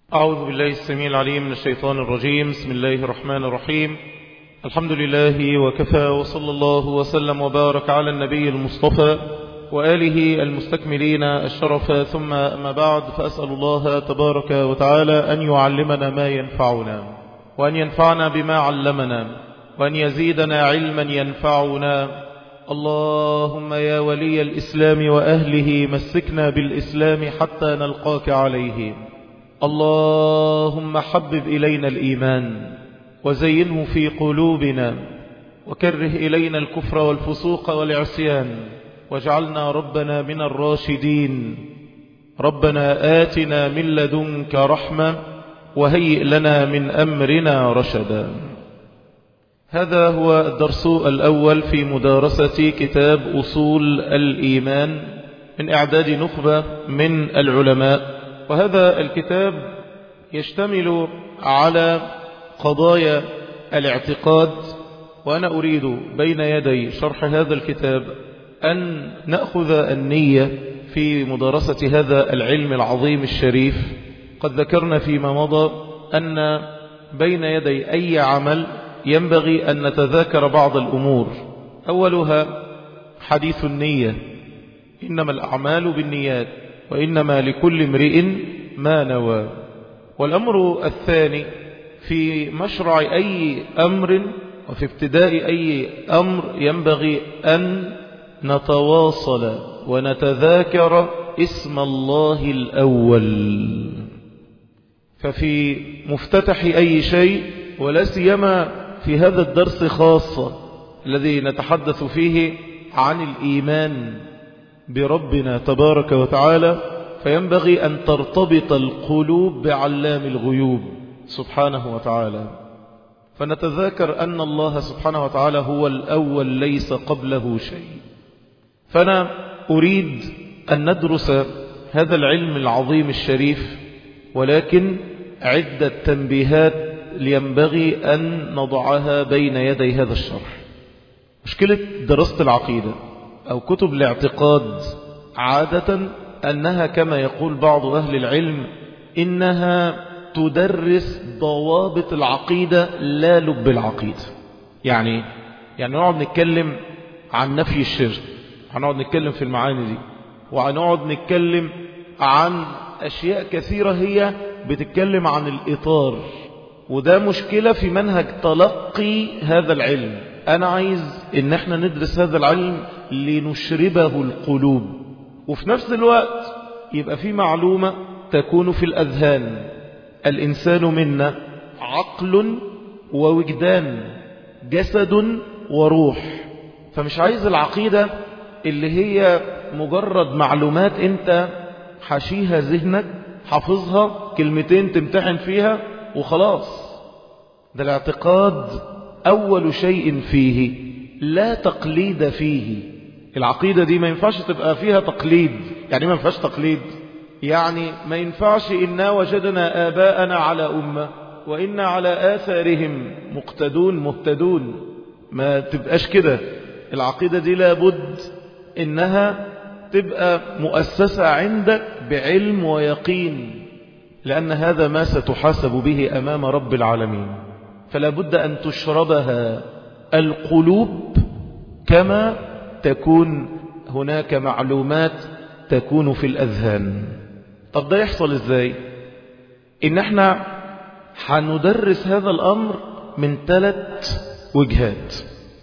أعوذ بالله السميع العليم من الشيطان الرجيم بسم الله الرحمن الرحيم الحمد لله وكفى وصلى الله وسلم وبارك على النبي المصطفى وآله المستكملين الشرف ثم أما بعد فأسأل الله تبارك وتعالى أن يعلمنا ما ينفعنا وأن ينفعنا بما علمنا وأن يزيدنا علما ينفعنا اللهم يا ولي الإسلام وأهله مسكنا بالإسلام حتى نلقاك عليه اللهم حبب إلينا الإيمان وزينه في قلوبنا وكره إلينا الكفر والفسوق والعصيان واجعلنا ربنا من الراشدين ربنا آتنا من لدنك رحمة وهيئ لنا من أمرنا رشدا هذا هو الدرس الأول في مدارسة كتاب أصول الإيمان من إعداد نخبة من العلماء وهذا الكتاب يشتمل على قضايا الاعتقاد وأنا أريد بين يدي شرح هذا الكتاب أن نأخذ النية في مدارسة هذا العلم العظيم الشريف قد ذكرنا فيما مضى أن بين يدي أي عمل ينبغي أن نتذاكر بعض الأمور أولها حديث النية إنما الأعمال بالنيات وإنما لكل امرئ ما نوى والأمر الثاني في مشرع أي أمر وفي ابتداء أي أمر ينبغي أن نتواصل ونتذاكر اسم الله الأول ففي مفتتح أي شيء ولا سيما في هذا الدرس خاصة الذي نتحدث فيه عن الإيمان بربنا تبارك وتعالى فينبغي أن ترتبط القلوب بعلام الغيوب سبحانه وتعالى فنتذاكر أن الله سبحانه وتعالى هو الأول ليس قبله شيء فأنا أريد أن ندرس هذا العلم العظيم الشريف ولكن عدة تنبيهات ينبغي أن نضعها بين يدي هذا الشرح مشكلة دراسة العقيدة أو كتب الاعتقاد عادة أنها كما يقول بعض أهل العلم إنها تدرس ضوابط العقيدة لا لب العقيدة يعني يعني نقعد نتكلم عن نفي الشرك هنقعد نتكلم في المعاني دي وهنقعد نتكلم عن أشياء كثيرة هي بتتكلم عن الإطار وده مشكلة في منهج تلقي هذا العلم أنا عايز إن احنا ندرس هذا العلم لنشربه القلوب وفي نفس الوقت يبقى في معلومة تكون في الأذهان الإنسان منا عقل ووجدان جسد وروح فمش عايز العقيدة اللي هي مجرد معلومات انت حشيها ذهنك حافظها كلمتين تمتحن فيها وخلاص ده الاعتقاد أول شيء فيه لا تقليد فيه العقيدة دي ما ينفعش تبقى فيها تقليد يعني ما ينفعش تقليد يعني ما ينفعش إنا وجدنا آباءنا على أمة وإنا على آثارهم مقتدون مهتدون ما تبقاش كده العقيدة دي لابد إنها تبقى مؤسسة عندك بعلم ويقين لأن هذا ما ستحاسب به أمام رب العالمين فلا بد أن تشربها القلوب كما تكون هناك معلومات تكون في الأذهان طب ده يحصل إزاي إن احنا هندرس هذا الأمر من ثلاث وجهات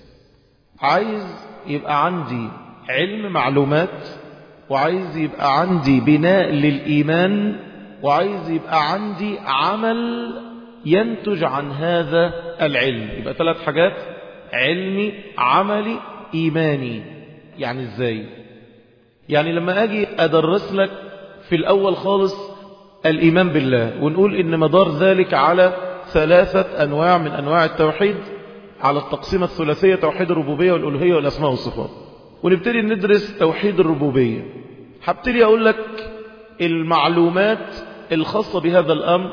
عايز يبقى عندي علم معلومات وعايز يبقى عندي بناء للإيمان وعايز يبقى عندي عمل ينتج عن هذا العلم يبقى ثلاث حاجات علمي عملي إيماني يعني إزاي يعني لما أجي أدرس لك في الأول خالص الإيمان بالله ونقول إن مدار ذلك على ثلاثة أنواع من أنواع التوحيد على التقسيمة الثلاثية توحيد الربوبية والألوهية والأسماء والصفات ونبتدي ندرس توحيد الربوبية هبتدي أقول لك المعلومات الخاصة بهذا الأمر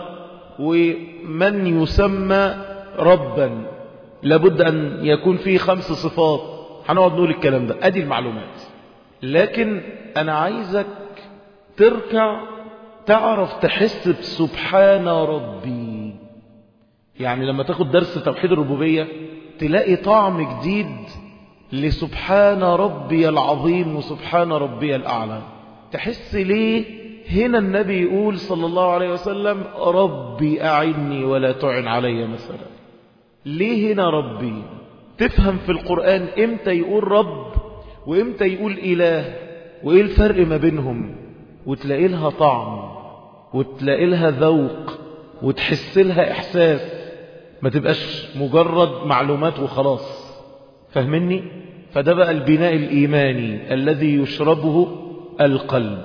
ومن يسمى ربا لابد أن يكون فيه خمس صفات هنقعد نقول الكلام ده أدي المعلومات لكن أنا عايزك تركع تعرف تحس بسبحان ربي يعني لما تاخد درس توحيد الربوبية تلاقي طعم جديد لسبحان ربي العظيم وسبحان ربي الأعلى تحس ليه هنا النبي يقول صلى الله عليه وسلم ربي أعني ولا تعن علي مثلا ليه هنا ربي تفهم في القرآن امتى يقول رب وامتى يقول إله وإيه الفرق ما بينهم وتلاقي لها طعم وتلاقي لها ذوق وتحس لها إحساس ما تبقاش مجرد معلومات وخلاص فهمني فده بقى البناء الإيماني الذي يشربه القلب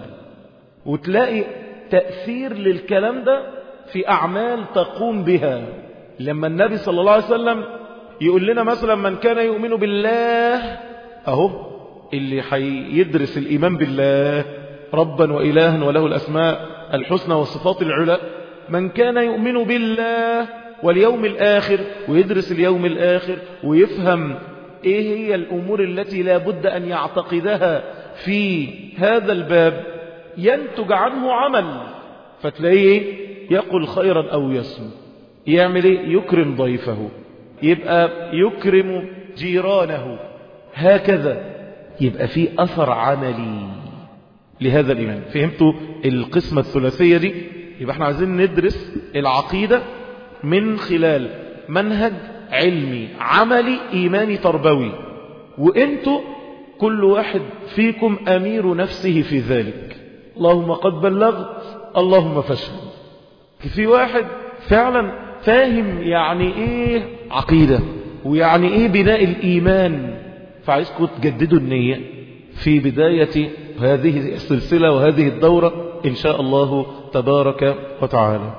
وتلاقي تأثير للكلام ده في أعمال تقوم بها لما النبي صلى الله عليه وسلم يقول لنا مثلا من كان يؤمن بالله أهو اللي حيدرس الإيمان بالله ربا وإلها وله الأسماء الحسنى والصفات العلى من كان يؤمن بالله واليوم الآخر ويدرس اليوم الآخر ويفهم إيه هي الأمور التي لا بد أن يعتقدها في هذا الباب ينتج عنه عمل فتلاقيه يقول خيرا أو يسمو يعمل إيه يكرم ضيفه يبقى يكرم جيرانه هكذا يبقى في أثر عملي لهذا الإيمان فهمتوا القسمة الثلاثية دي يبقى احنا عايزين ندرس العقيدة من خلال منهج علمي عملي إيماني تربوي وانتوا كل واحد فيكم أمير نفسه في ذلك اللهم قد بلغت اللهم فاشهد في واحد فعلا فاهم يعني ايه عقيدة ويعني ايه بناء الإيمان فعايزكم تجددوا النية في بداية هذه السلسلة وهذه الدورة إن شاء الله تبارك وتعالى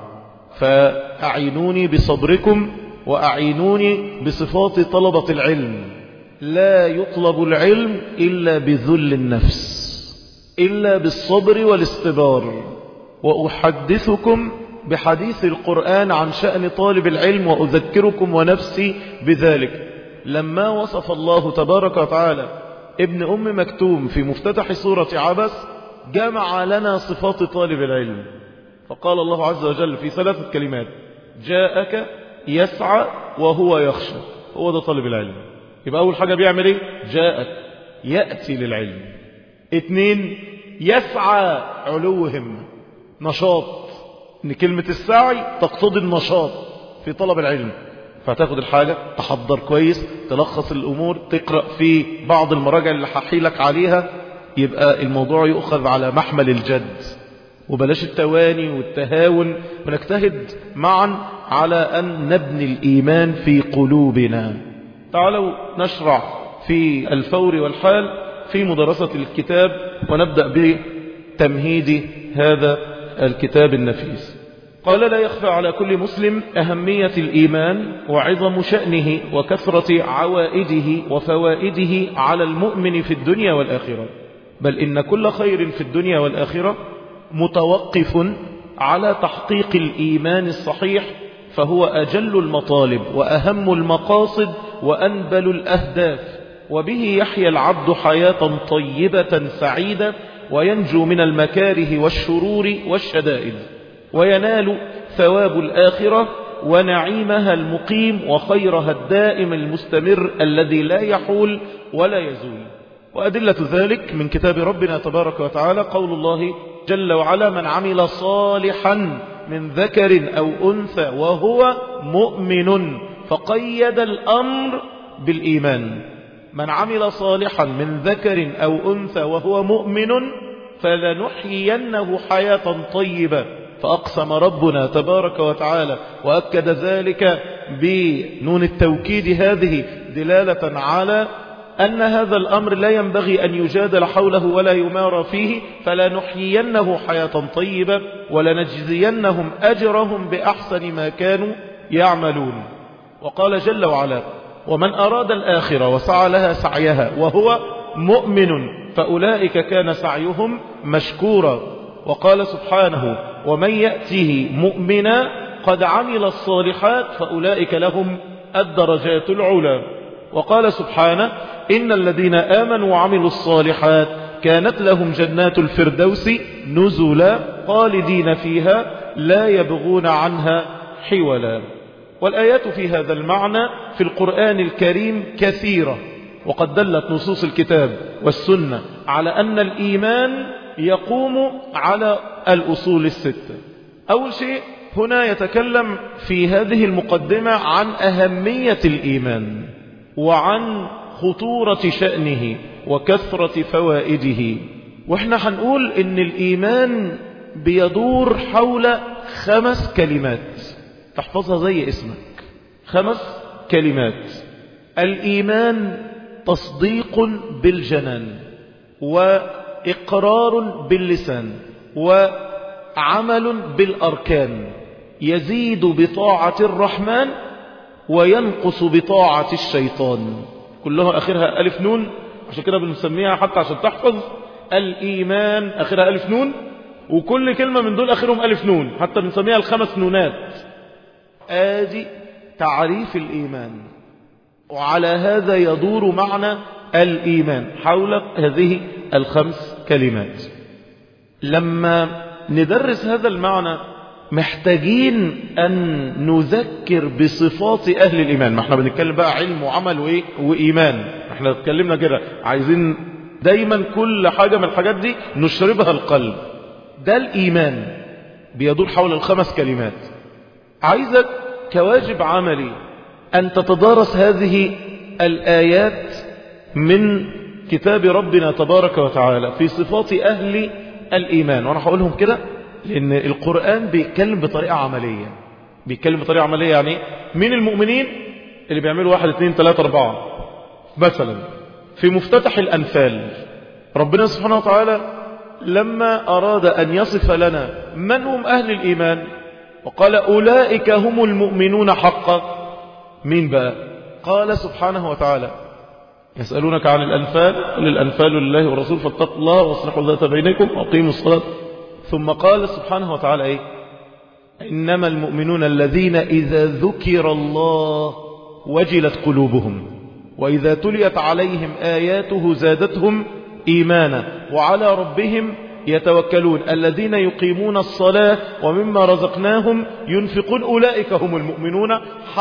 فأعينوني بصبركم وأعينوني بصفات طلبة العلم لا يطلب العلم إلا بذل النفس إلا بالصبر والاستبار وأحدثكم بحديث القرآن عن شأن طالب العلم وأذكركم ونفسي بذلك لما وصف الله تبارك وتعالى ابن أم مكتوم في مفتتح سورة عبس جمع لنا صفات طالب العلم فقال الله عز وجل في ثلاثة كلمات جاءك يسعى وهو يخشى هو ده طالب العلم يبقى أول حاجة بيعمل ايه جاءك يأتي للعلم اتنين يسعى علو همة نشاط ان كلمة السعي تقتضي النشاط في طلب العلم فتاخد الحاجة تحضر كويس تلخص الأمور تقرأ في بعض المراجع اللي هحيلك عليها يبقى الموضوع يؤخذ على محمل الجد وبلاش التواني والتهاون ونجتهد معا على أن نبني الإيمان في قلوبنا تعالوا نشرع في الفور والحال في مدرسة الكتاب ونبدأ بتمهيد هذا الكتاب النفيس قال لا يخفى على كل مسلم أهمية الإيمان وعظم شأنه وكثرة عوائده وفوائده على المؤمن في الدنيا والآخرة بل إن كل خير في الدنيا والآخرة متوقف على تحقيق الإيمان الصحيح فهو أجل المطالب وأهم المقاصد وأنبل الأهداف وبه يحيا العبد حياة طيبة سعيدة وينجو من المكاره والشرور والشدائد وينال ثواب الآخرة ونعيمها المقيم وخيرها الدائم المستمر الذي لا يحول ولا يزول وأدلة ذلك من كتاب ربنا تبارك وتعالى قول الله جل وعلا من عمل صالحا من ذكر أو أنثى وهو مؤمن فقيد الأمر بالإيمان من عمل صالحا من ذكر أو أنثى وهو مؤمن فلنحيينه حياة طيبة فأقسم ربنا تبارك وتعالى وأكد ذلك بنون التوكيد هذه دلالة على أن هذا الأمر لا ينبغي أن يجادل حوله ولا يمار فيه فلا نحيينه حياة طيبة ولنجزينهم أجرهم بأحسن ما كانوا يعملون وقال جل وعلا ومن أراد الآخرة وسعى لها سعيها وهو مؤمن فأولئك كان سعيهم مشكورا وقال سبحانه ومن يأته مؤمنا قد عمل الصالحات فأولئك لهم الدرجات العلى وقال سبحانه إن الذين آمنوا وعملوا الصالحات كانت لهم جنات الفردوس نزلا خالدين فيها لا يبغون عنها حولا والآيات في هذا المعنى في القرآن الكريم كثيرة وقد دلت نصوص الكتاب والسنة على أن الإيمان يقوم على الأصول الستة أول شيء هنا يتكلم في هذه المقدمة عن أهمية الإيمان وعن خطورة شأنه وكثرة فوائده واحنا هنقول ان الإيمان بيدور حول خمس كلمات تحفظها زي اسمك خمس كلمات الإيمان تصديق بالجنان وإقرار باللسان وعمل بالأركان يزيد بطاعة الرحمن وينقص بطاعة الشيطان كلها آخرها ألف نون عشان كده بنسميها حتى عشان تحفظ الإيمان آخرها ألف نون وكل كلمة من دول آخرهم ألف نون حتى بنسميها الخمس نونات آدي تعريف الإيمان وعلى هذا يدور معنى الإيمان حول هذه الخمس كلمات لما ندرس هذا المعنى محتاجين أن نذكر بصفات أهل الإيمان ما احنا بنتكلم بقى علم وعمل وإيه وإيمان احنا اتكلمنا كده عايزين دايما كل حاجة من الحاجات دي نشربها القلب ده الإيمان بيدور حول الخمس كلمات عايزك كواجب عملي أن تتدارس هذه الآيات من كتاب ربنا تبارك وتعالى في صفات أهل الإيمان وأنا هقولهم كده لأن القرآن بيتكلم بطريقة عملية بيتكلم بطريقة عملية يعني من المؤمنين اللي بيعملوا واحد اثنين ثلاثة أربعة مثلا في مفتتح الأنفال ربنا سبحانه وتعالى لما أراد أن يصف لنا من هم أهل الإيمان وقال أولئك هم المؤمنون حقا مين بقى قال سبحانه وتعالى يسألونك عن الأنفال للأنفال لله والرسول فاتقوا الله واصلحوا ذات بينكم وأقيموا الصلاة ثم قال سبحانه وتعالى إيه إنما المؤمنون الذين إذا ذكر الله وجلت قلوبهم وإذا تليت عليهم آياته زادتهم إيمانا وعلى ربهم يتوكلون الذين يقيمون الصلاة ومما رزقناهم ينفقون أولئك هم المؤمنون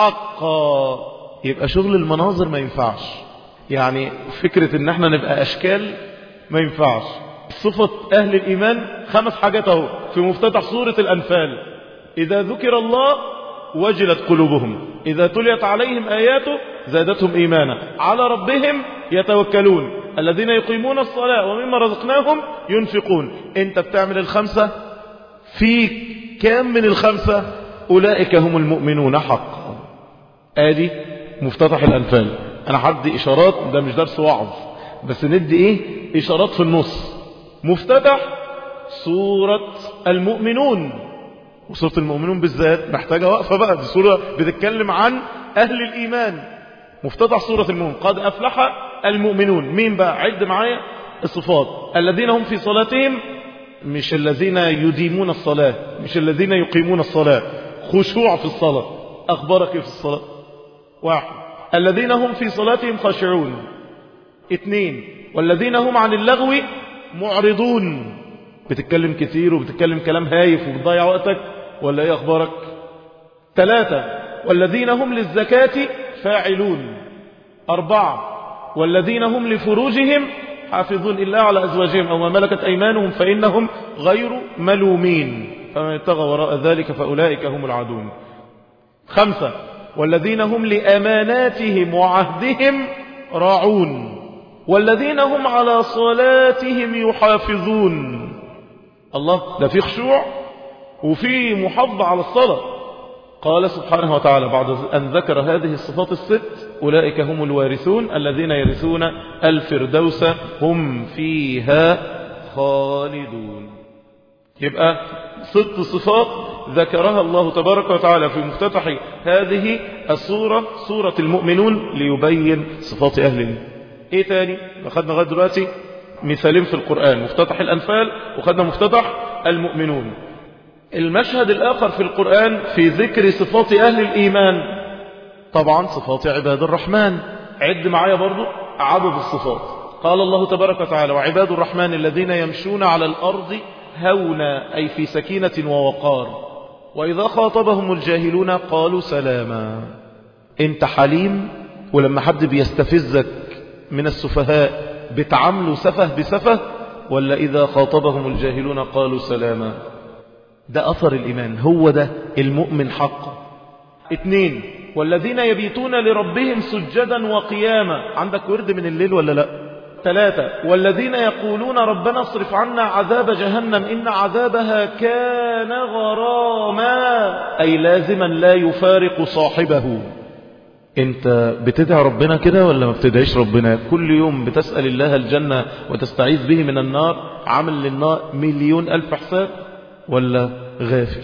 حقا يبقى شغل المناظر ما ينفعش يعني فكرة ان احنا نبقى اشكال ما ينفعش صفة اهل الايمان خمس حاجات اهو في مفتتح سورة الانفال اذا ذكر الله وجلت قلوبهم اذا تليت عليهم اياته زادتهم ايمانا على ربهم يتوكلون الذين يقيمون الصلاة ومما رزقناهم ينفقون انت بتعمل الخمسة في كام من الخمسة اولئك هم المؤمنون حقا ادي مفتتح الانفال انا حدي اشارات ده مش درس وعظ بس ندي ايه اشارات في النص مفتتح سورة المؤمنون وسورة المؤمنون بالذات محتاجة وقفة بقى دي سورة بتتكلم عن اهل الايمان مفتتح سورة المؤمنون قد افلح المؤمنون مين بقى عد معايا الصفات الذين هم في صلاتهم مش الذين يديمون الصلاة مش الذين يقيمون الصلاة خشوع في الصلاة اخبارك في الصلاة واحد الذين هم في صلاتهم خاشعون اثنين والذين هم عن اللغو معرضون بتتكلم كثير وبتتكلم كلام هايف وبتضيع وقتك ولا ايه اخبارك ثلاثة والذين هم للزكاة فاعلون أربعة والذين هم لفروجهم حافظون إلا على أزواجهم أو ما ملكت أيمانهم فإنهم غير ملومين فمن ابتغى وراء ذلك فأولئك هم العدون خمسة والذين هم لأماناتهم وعهدهم راعون والذين هم على صلاتهم يحافظون الله ده في خشوع وفي محافظة على الصلاة قال سبحانه وتعالى بعد أن ذكر هذه الصفات الست أولئك هم الوارثون الذين يرثون الفردوس هم فيها خالدون يبقى ست صفات ذكرها الله تبارك وتعالى في مفتتح هذه الصورة سورة المؤمنون ليبين صفات أهل ايه تاني أخذنا لغايه دلوقتي مثالين في القرآن مفتتح الأنفال وخدنا مفتتح المؤمنون المشهد الآخر في القرآن في ذكر صفات أهل الإيمان طبعا صفات عباد الرحمن عد معايا برضو عدد الصفات قال الله تبارك وتعالى وعباد الرحمن الذين يمشون على الأرض هونا أي في سكينة ووقار وإذا خاطبهم الجاهلون قالوا سلاما انت حليم ولما حد بيستفزك من السفهاء بتعاملوا سفه بسفه ولا إذا خاطبهم الجاهلون قالوا سلاما ده أثر الإيمان هو ده المؤمن حقا اثنين والذين يبيتون لربهم سجدا وقياما عندك ورد من الليل ولا لا ثلاثة والذين يقولون ربنا اصرف عنا عذاب جهنم إن عذابها كان غراما أي لازما لا يفارق صاحبه انت بتدعي ربنا كده ولا ما بتدعيش ربنا كل يوم بتسأل الله الجنة وتستعيذ به من النار عمل للنار مليون ألف حساب ولا غافل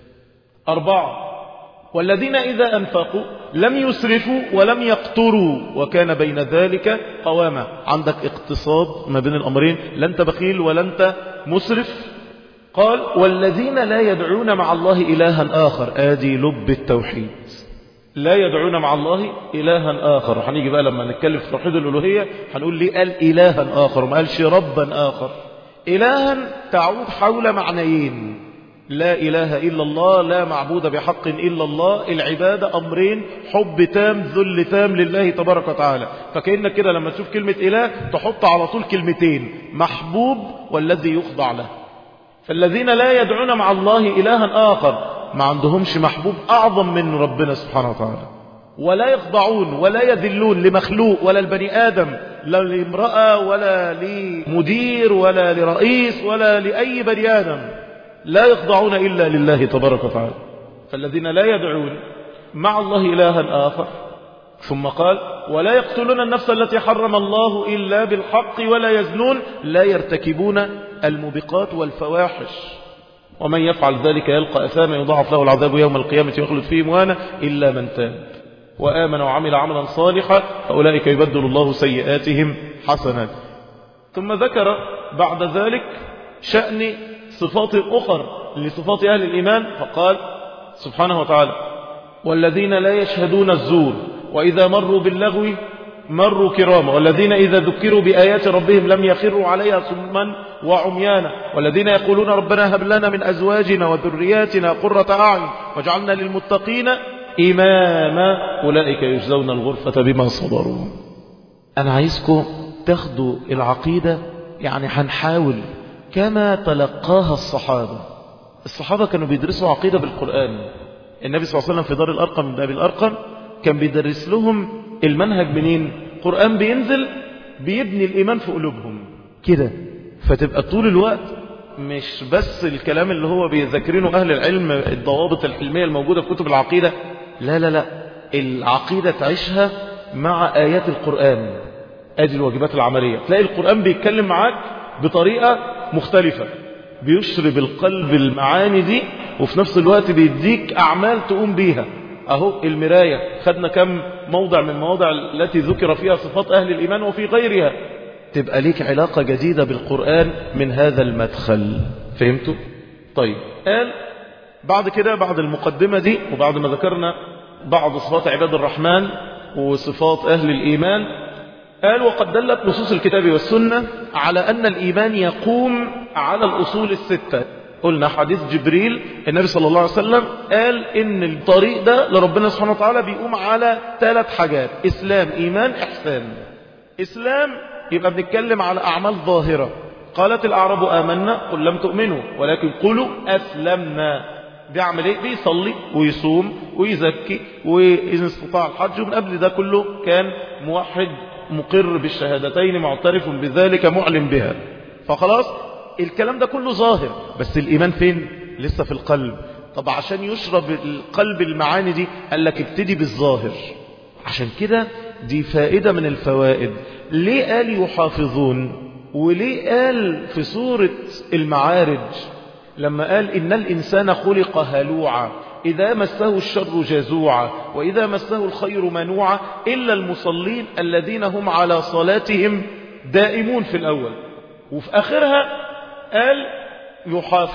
أربعة والذين إذا أنفقوا لم يسرفوا ولم يقتروا وكان بين ذلك قواما عندك اقتصاد ما بين الأمرين لا أنت بخيل ولا أنت مسرف قال والذين لا يدعون مع الله إلها آخر آدي لب التوحيد لا يدعون مع الله إلها آخر هنيجي بقى لما نتكلم في توحيد الألوهية هنقول ليه قال إلها آخر وما قالش ربا آخر إلها تعود حول معنيين لا إله إلا الله لا معبود بحق إلا الله العبادة أمرين حب تام ذل تام لله تبارك وتعالى فكأنك كده لما تشوف كلمة إله تحط على طول كلمتين محبوب والذي يخضع له فالذين لا يدعون مع الله إلها آخر ما عندهمش محبوب أعظم من ربنا سبحانه وتعالى ولا يخضعون ولا يذلون لمخلوق ولا البني آدم لا لامرأة ولا لمدير ولا لرئيس ولا لأي بني آدم لا يخضعون إلا لله تبارك وتعالى فالذين لا يدعون مع الله إلها آخر ثم قال ولا يقتلون النفس التي حرم الله إلا بالحق ولا يزنون لا يرتكبون المبقات والفواحش ومن يفعل ذلك يلقى أثاما يضاعف له العذاب يوم القيامة يخلد فيه مهانا إلا من تاب وآمن وعمل عملا صالحا فأولئك يبدل الله سيئاتهم حسنات ثم ذكر بعد ذلك شأن صفات أخر لصفات أهل الإيمان فقال سبحانه وتعالى والذين لا يشهدون الزور وإذا مروا باللغو مروا كراما والذين إذا ذكروا بآيات ربهم لم يخروا عليها صما وعميانا والذين يقولون ربنا هب لنا من أزواجنا وذرياتنا قرة أعين واجعلنا للمتقين إماما أولئك يجزون الغرفة بما صبروا أنا عايزكم تاخدوا العقيدة يعني هنحاول كما تلقاها الصحابة الصحابة كانوا بيدرسوا عقيدة بالقرآن النبي صلى الله عليه وسلم في دار الأرقم من أبي الأرقم كان بيدرس لهم المنهج منين قرآن بينزل بيبني الإيمان في قلوبهم كده فتبقى طول الوقت مش بس الكلام اللي هو بيذكرينه أهل العلم الضوابط العلمية الموجودة في كتب العقيدة لا لا لا العقيدة تعيشها مع آيات القرآن ادي الواجبات العملية تلاقي القرآن بيتكلم معاك بطريقة مختلفة بيشرب القلب المعاني دي وفي نفس الوقت بيديك أعمال تقوم بيها أهو المراية خدنا كم موضع من المواضع التي ذكر فيها صفات أهل الإيمان وفي غيرها تبقى ليك علاقة جديدة بالقرآن من هذا المدخل فهمتوا؟ طيب قال بعد كده بعد المقدمة دي وبعد ما ذكرنا بعض صفات عباد الرحمن وصفات أهل الإيمان قال وقد دلت نصوص الكتاب والسنة على أن الإيمان يقوم على الأصول الستة قلنا حديث جبريل النبي صلى الله عليه وسلم قال إن الطريق ده لربنا سبحانه وتعالى بيقوم على ثلاث حاجات إسلام إيمان إحسان إسلام يبقى بنتكلم على أعمال ظاهرة قالت الأعراب آمنا قل لم تؤمنوا ولكن قولوا أسلمنا بيعمل ايه بيصلي ويصوم ويزكي وإن استطاع الحج ومن قبل ده كله كان موحد مقر بالشهادتين معترف بذلك معلن بها فخلاص الكلام ده كله ظاهر بس الإيمان فين لسه في القلب طب عشان يشرب القلب المعاني دي قال لك ابتدي بالظاهر عشان كده دي فائدة من الفوائد ليه قال يحافظون وليه قال في سورة المعارج لما قال إن الإنسان خلق هلوعا إذا مسه الشر جزوعا وإذا مسه الخير منوعا إلا المصلين الذين هم على صلاتهم دائمون في الأول وفي آخرها قال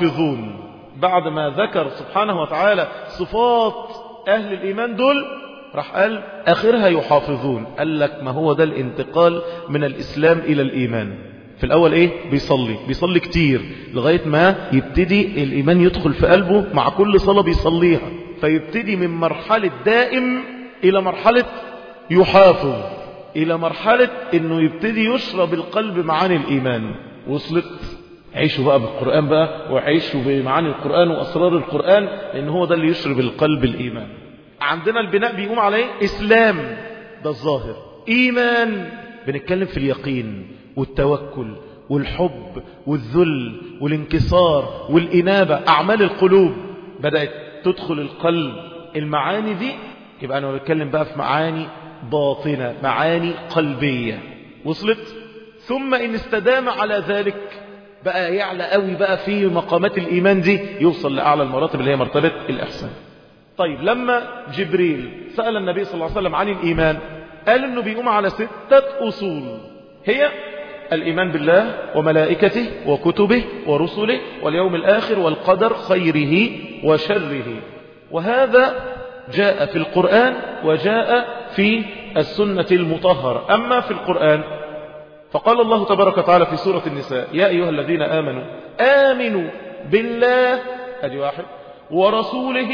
يحافظون بعد ما ذكر سبحانه وتعالى صفات أهل الإيمان دول راح قال آخرها يحافظون قال لك ما هو ده الانتقال من الإسلام إلى الإيمان في الأول إيه بيصلي بيصلي كتير لغاية ما يبتدي الإيمان يدخل في قلبه مع كل صلاة بيصليها فيبتدي من مرحلة دائم إلى مرحلة يحافظ إلى مرحلة أنه يبتدي يشرب القلب معاني الإيمان وصلت عيشوا بقى بالقرآن بقى وعيشوا بمعاني القرآن وأسرار القرآن لأن هو ده اللي يشرب القلب الإيمان عندنا البناء بيقوم عليه إسلام ده الظاهر إيمان بنتكلم في اليقين والتوكل والحب والذل والانكسار والإنابة أعمال القلوب بدأت تدخل القلب المعاني دي يبقى أنا بتكلم بقى في معاني باطنة معاني قلبية وصلت ثم إن استدام على ذلك بقى يعلى قوي بقى في مقامات الإيمان دي يوصل لأعلى المراتب اللي هي مرتبة الإحسان طيب لما جبريل سأل النبي صلى الله عليه وسلم عن الإيمان قال إنه بيقوم على ستة أصول هي الإيمان بالله وملائكته وكتبه ورسله واليوم الآخر والقدر خيره وشره وهذا جاء في القرآن وجاء في السنة المطهرة أما في القرآن فقال الله تبارك وتعالى في سورة النساء يا أيها الذين آمنوا آمنوا بالله أدي واحد ورسوله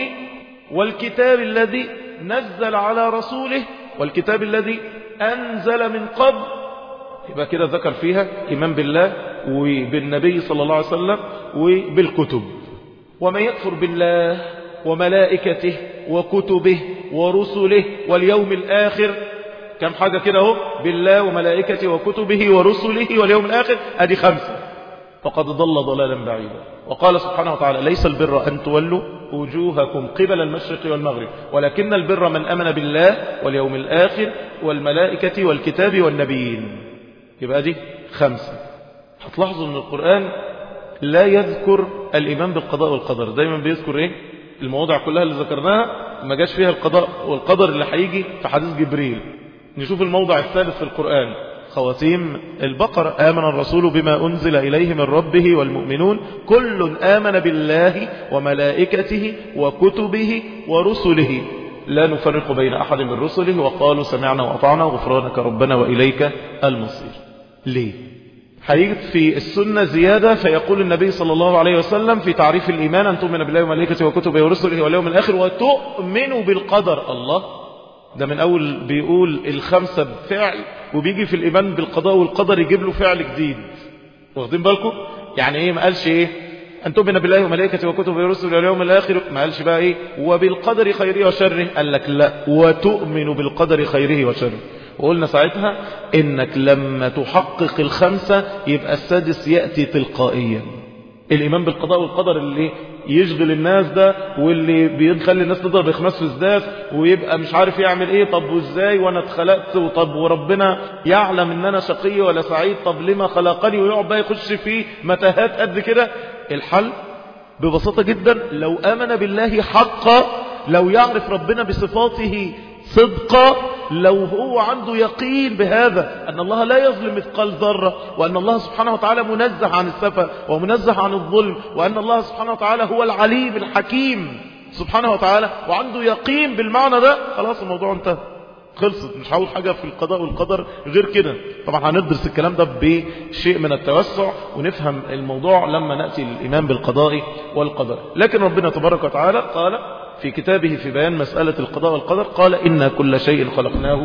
والكتاب الذي نزل على رسوله والكتاب الذي أنزل من قبل يبقى كده ذكر فيها إيمان بالله وبالنبي صلى الله عليه وسلم وبالكتب ومن يكفر بالله وملائكته وكتبه ورسله واليوم الآخر كم حاجة كده اهو بالله وملائكته وكتبه ورسله واليوم الآخر ادي خمسة فقد ضل ضلالا بعيدا وقال سبحانه وتعالى ليس البر أن تولوا وجوهكم قبل المشرق والمغرب ولكن البر من أمن بالله واليوم الآخر والملائكة والكتاب والنبيين يبقى دي خمسة هتلاحظوا أن القرآن لا يذكر الإيمان بالقضاء والقدر دايما بيذكر إيه المواضع كلها اللي ذكرناها ما جاش فيها القضاء والقدر اللي هيجي في حديث جبريل نشوف الموضع الثالث في القرآن خواتيم البقرة آمن الرسول بما أنزل إليه من ربه والمؤمنون كل آمن بالله وملائكته وكتبه ورسله لا نفرق بين أحد من رسله وقالوا سمعنا وأطعنا غفرانك ربنا وإليك المصير ليه هيجد في السنة زيادة فيقول النبي صلى الله عليه وسلم في تعريف الإيمان أن تؤمن بالله وملائكته وكتبه ورسله واليوم الآخر وتؤمن بالقدر الله ده من أول بيقول الخمسة بفعل وبيجي في الإيمان بالقضاء والقدر يجيب له فعل جديد واخدين بالكم يعني إيه ما قالش إيه أن تؤمن بالله وملائكته وكتبه ورسله واليوم الآخر ما قالش بقى إيه وبالقدر خيره وشره قال لك لا وتؤمن بالقدر خيره وشره وقلنا ساعتها إنك لما تحقق الخمسة يبقى السادس يأتي تلقائيا الإيمان بالقضاء والقدر اللي يشغل الناس ده واللي بيخلي الناس تضرب إخماس في الزداد ويبقى مش عارف يعمل ايه طب وازاي وانا اتخلقت وطب وربنا يعلم ان انا شقي ولا سعيد طب لما خلقني ويقعد بقى يخش في متاهات قد كده الحل ببساطة جدا لو آمن بالله حقا لو يعرف ربنا بصفاته صدقا لو هو عنده يقين بهذا أن الله لا يظلم مثقال ذرة وأن الله سبحانه وتعالى منزه عن السفة ومنزه عن الظلم وأن الله سبحانه وتعالى هو العليم الحكيم سبحانه وتعالى وعنده يقين بالمعنى ده خلاص الموضوع انتهى خلصت مش هقول حاجة في القضاء والقدر غير كده طبعا هندرس الكلام ده بشيء من التوسع ونفهم الموضوع لما نأتي الإيمان بالقضاء والقدر لكن ربنا تبارك وتعالى قال في كتابه في بيان مسألة القضاء والقدر قال إن كل شيء خلقناه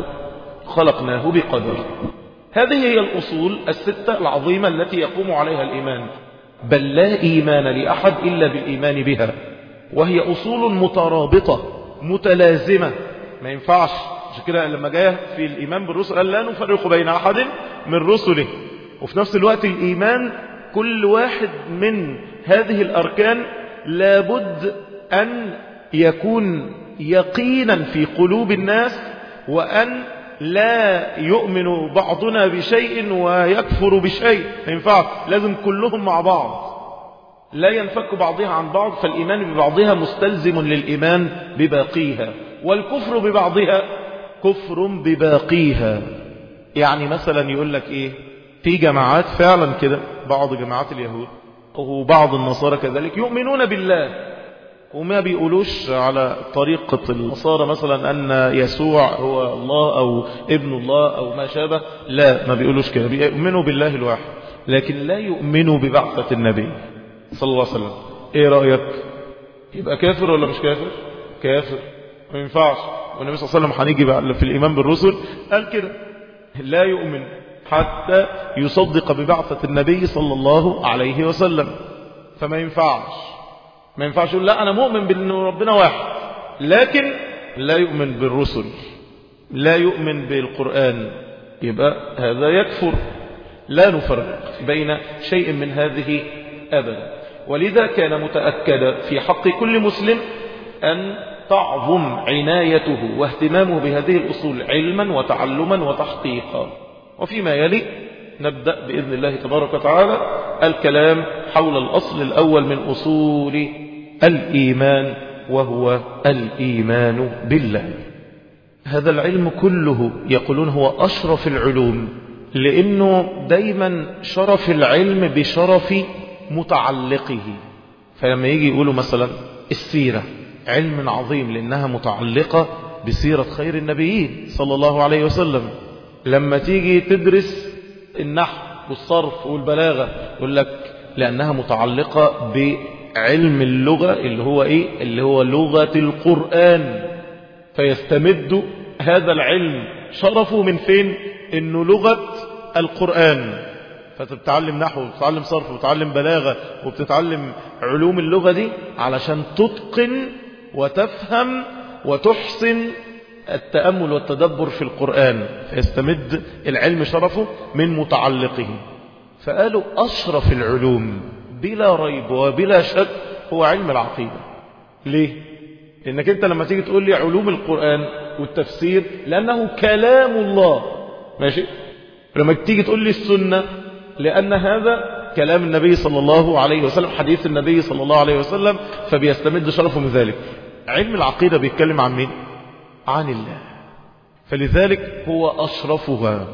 خلقناه بقدر هذه هي الأصول الستة العظيمة التي يقوم عليها الإيمان بل لا إيمان لأحد إلا بالإيمان بها وهي أصول مترابطة متلازمة ما ينفعش عشان كده لما جاء في الإيمان بالرسل قال لا نفرق بين أحد من رسله وفي نفس الوقت الإيمان كل واحد من هذه الأركان لابد أن يكون يقينا في قلوب الناس وأن لا يؤمن بعضنا بشيء ويكفر بشيء ما ينفعش لازم كلهم مع بعض لا ينفك بعضها عن بعض فالإيمان ببعضها مستلزم للإيمان بباقيها والكفر ببعضها كفر بباقيها يعني مثلا يقول لك إيه في جماعات فعلا كده بعض جماعات اليهود وبعض النصارى كذلك يؤمنون بالله وما بيقولوش على طريقة النصارى مثلا أن يسوع هو الله أو ابن الله أو ما شابه لا ما بيقولوش كده بيؤمنوا بالله الواحد لكن لا يؤمنوا ببعثة النبي صلى الله عليه وسلم ايه رأيك يبقى كافر ولا مش كافر كافر ما ينفعش والنبي صلى الله عليه وسلم هنيجي بقى في الإيمان بالرسل قال كده لا يؤمن حتى يصدق ببعثة النبي صلى الله عليه وسلم فما ينفعش ما ينفعش يقول لا أنا مؤمن بأن ربنا واحد لكن لا يؤمن بالرسل لا يؤمن بالقرآن يبقى هذا يكفر لا نفرق بين شيء من هذه أبدا ولذا كان متأكد في حق كل مسلم أن تعظم عنايته واهتمامه بهذه الأصول علما وتعلما وتحقيقا وفيما يلي نبدأ بإذن الله تبارك وتعالى الكلام حول الأصل الأول من أصول الإيمان وهو الإيمان بالله هذا العلم كله يقولون هو أشرف العلوم لأنه دايما شرف العلم بشرف متعلقه فلما يجي يقولوا مثلا السيرة علم عظيم لأنها متعلقة بسيرة خير النبيين صلى الله عليه وسلم لما تيجي تدرس النحو والصرف والبلاغة يقول لك لأنها متعلقة بعلم اللغة اللي هو إيه اللي هو لغة القرآن فيستمد هذا العلم شرفه من فين إنه لغة القرآن فتتعلم نحو وتتعلم صرف وتتعلم بلاغة وبتتعلم علوم اللغة دي علشان تتقن وتفهم وتحسن التأمل والتدبر في القرآن فيستمد العلم شرفه من متعلقه فقالوا أشرف العلوم بلا ريب وبلا شك هو علم العقيدة ليه؟ لأنك أنت لما تيجي تقول لي علوم القرآن والتفسير لأنه كلام الله ماشي؟ لما تيجي تقول لي السنة لأن هذا كلام النبي صلى الله عليه وسلم حديث النبي صلى الله عليه وسلم فبيستمد شرفه من ذلك علم العقيدة بيتكلم عن مين؟ عن الله فلذلك هو أشرفها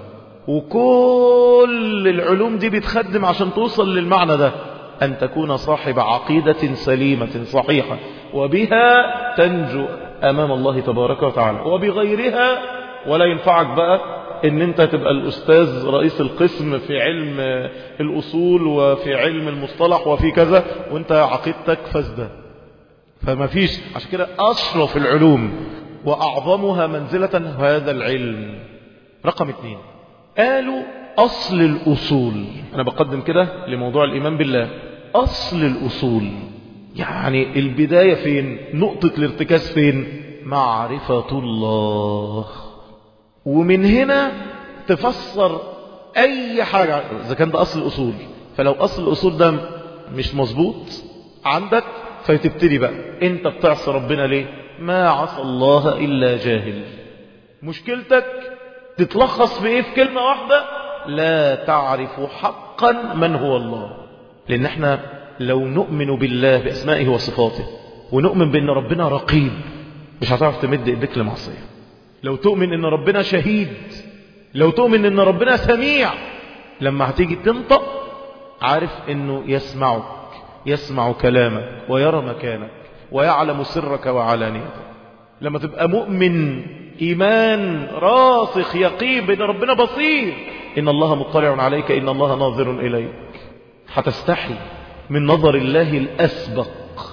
وكل العلوم دي بتخدم عشان توصل للمعنى ده أن تكون صاحب عقيدة سليمة صحيحة وبها تنجو أمام الله تبارك وتعالى وبغيرها ولا ينفعك بقى ان انت تبقى الاستاذ رئيس القسم في علم الاصول وفي علم المصطلح وفي كذا وانت عقيدتك فاسده فما فيش عشان كده اشرف العلوم واعظمها منزلة هذا العلم رقم اثنين قالوا اصل الاصول انا بقدم كده لموضوع الايمان بالله اصل الاصول يعني البداية فين نقطة الارتكاز فين معرفة الله ومن هنا تفسر اي حاجة اذا كان ده اصل الاصول فلو اصل الاصول ده مش مظبوط عندك فتبتدي بقى انت بتعصي ربنا ليه ما عصى الله الا جاهل مشكلتك تتلخص بايه في كلمة واحدة لا تعرف حقا من هو الله لان احنا لو نؤمن بالله باسمائه وصفاته ونؤمن بان ربنا رقيب مش هتعرف تمد ايديك لمعصيه لو تؤمن ان ربنا شهيد لو تؤمن ان ربنا سميع لما هتيجي تنطق عارف انه يسمعك يسمع كلامك ويرى مكانك ويعلم سرك وعلانيتك لما تبقى مؤمن ايمان راسخ يقين بان ربنا بصير ان الله مطلع عليك ان الله ناظر اليك هتستحي من نظر الله الاسبق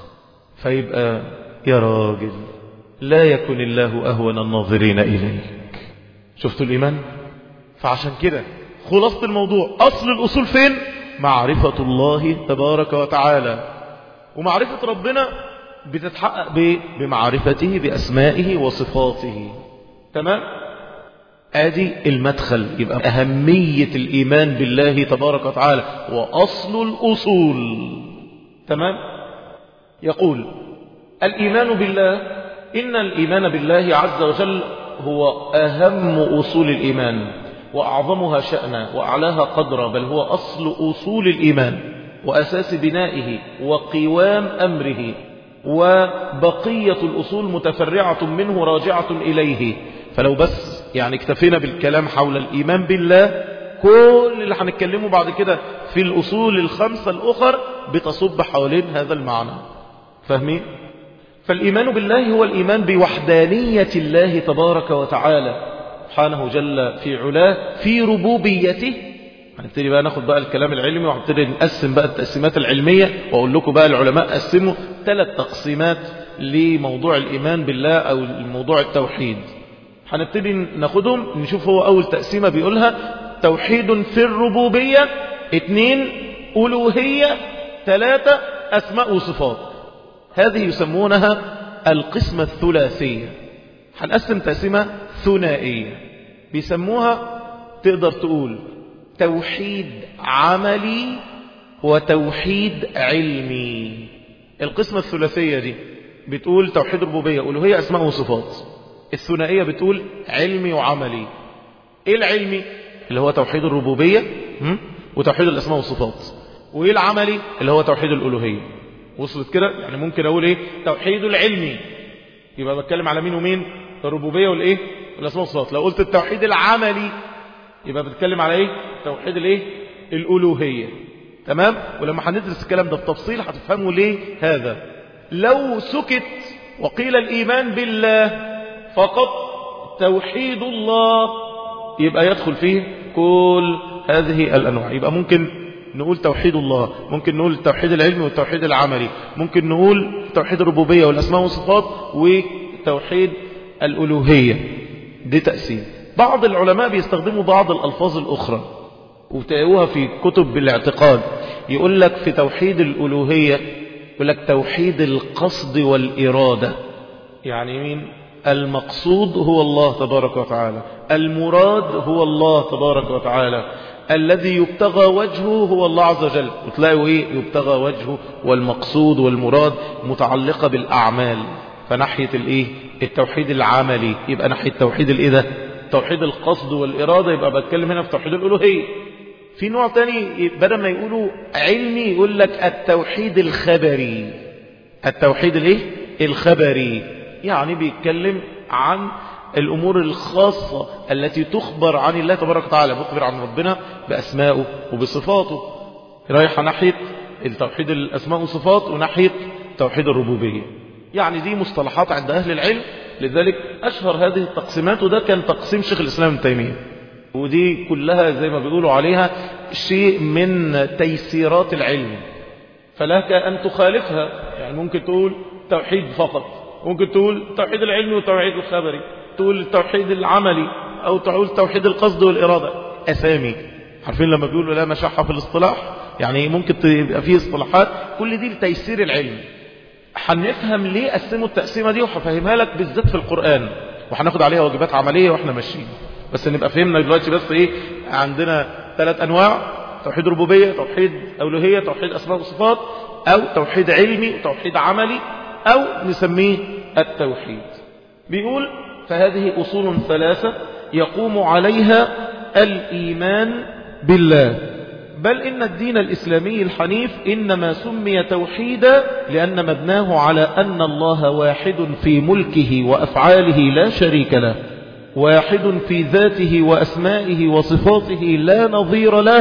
فيبقى يا راجل لا يكن الله أهون الناظرين إليك شفتوا الإيمان فعشان كده خلاصة الموضوع أصل الأصول فين معرفة الله تبارك وتعالى ومعرفة ربنا بتتحقق بايه بمعرفته بأسمائه وصفاته تمام ادي المدخل يبقى أهمية الإيمان بالله تبارك وتعالى وأصل الأصول تمام يقول الإيمان بالله إن الإيمان بالله عز وجل هو أهم أصول الإيمان وأعظمها شأنا وأعلاها قدرا بل هو أصل أصول الإيمان وأساس بنائه وقوام أمره وبقية الأصول متفرعة منه راجعة إليه فلو بس يعني اكتفينا بالكلام حول الإيمان بالله كل اللي هنتكلمه بعد كده في الأصول الخمسة الأخر بتصب حوالين هذا المعنى فاهمين؟ فالإيمان بالله هو الإيمان بوحدانية الله تبارك وتعالى سبحانه جل في علاه في ربوبيته هنبتدي بقى ناخد بقى الكلام العلمي وهنبتدي نقسم بقى التقسيمات العلمية واقول لكم بقى العلماء قسموا ثلاث تقسيمات لموضوع الإيمان بالله أو موضوع التوحيد هنبتدي ناخدهم نشوف هو أول تقسيمة بيقولها توحيد في الربوبية اثنين ألوهية ثلاثة أسماء وصفات هذه يسمونها القسمة الثلاثية هنقسم تقسيمة ثنائية بيسموها تقدر تقول توحيد عملي وتوحيد علمي القسمة الثلاثية دي بتقول توحيد ربوبية ألوهية أسماء وصفات الثنائية بتقول علمي وعملي إيه العلمي اللي هو توحيد الربوبية وتوحيد الأسماء والصفات وإيه العملي اللي هو توحيد الألوهية وصلت كده يعني ممكن أقول إيه توحيد العلمي يبقى بتكلم على مين ومين الربوبية والإيه والأسماء والصفات لو قلت التوحيد العملي يبقى بتكلم على إيه توحيد الإيه الألوهية تمام ولما هندرس الكلام ده بتفصيل هتفهموا ليه هذا لو سكت وقيل الإيمان بالله فقط توحيد الله يبقى يدخل فيه كل هذه الأنواع يبقى ممكن نقول توحيد الله ممكن نقول التوحيد العلمي والتوحيد العملي ممكن نقول توحيد الربوبية والأسماء والصفات وتوحيد الألوهية دي تقسيم بعض العلماء بيستخدموا بعض الألفاظ الأخرى وتلاقوها في كتب الاعتقاد يقول لك في توحيد الألوهية يقول لك توحيد القصد والإرادة يعني مين المقصود هو الله تبارك وتعالى المراد هو الله تبارك وتعالى الذي يبتغى وجهه هو الله عز وجل وتلاقوا ايه يبتغى وجهه والمقصود والمراد متعلقة بالأعمال فناحية الايه التوحيد العملي يبقى ناحية توحيد الايه ده توحيد القصد والإرادة يبقى بتكلم هنا في توحيد الألوهية في نوع تاني بدل ما يقولوا علمي يقول لك التوحيد الخبري التوحيد الايه الخبري يعني بيتكلم عن الأمور الخاصة التي تخبر عن الله تبارك وتعالى بخبر عن ربنا بأسمائه وبصفاته رايحة ناحية التوحيد الأسماء والصفات وناحية توحيد الربوبية يعني دي مصطلحات عند أهل العلم لذلك أشهر هذه التقسيمات وده كان تقسيم شيخ الإسلام ابن تيمية ودي كلها زي ما بيقولوا عليها شيء من تيسيرات العلم فلك أن تخالفها يعني ممكن تقول توحيد فقط ممكن تقول توحيد العلمي والتوحيد الخبري تقول التوحيد العملي أو تقول توحيد القصد والإرادة أسامي عارفين لما بيقولوا لا مشاحة في الاصطلاح يعني ممكن تبقى فيه اصطلاحات كل دي لتيسير العلم هنفهم ليه قسموا التقسيمة دي وهفهمها لك بالذات في القرآن وهناخد عليها واجبات عملية واحنا ماشيين بس نبقى فهمنا دلوقتي بس ايه عندنا ثلاث انواع توحيد ربوبية توحيد أولوهية توحيد أسماء وصفات أو توحيد علمي توحيد عملي أو نسميه التوحيد بيقول فهذه أصول ثلاثة يقوم عليها الإيمان بالله بل إن الدين الإسلامي الحنيف إنما سمي توحيدا لأن مبناه على أن الله واحد في ملكه وأفعاله لا شريك له واحد في ذاته وأسمائه وصفاته لا نظير له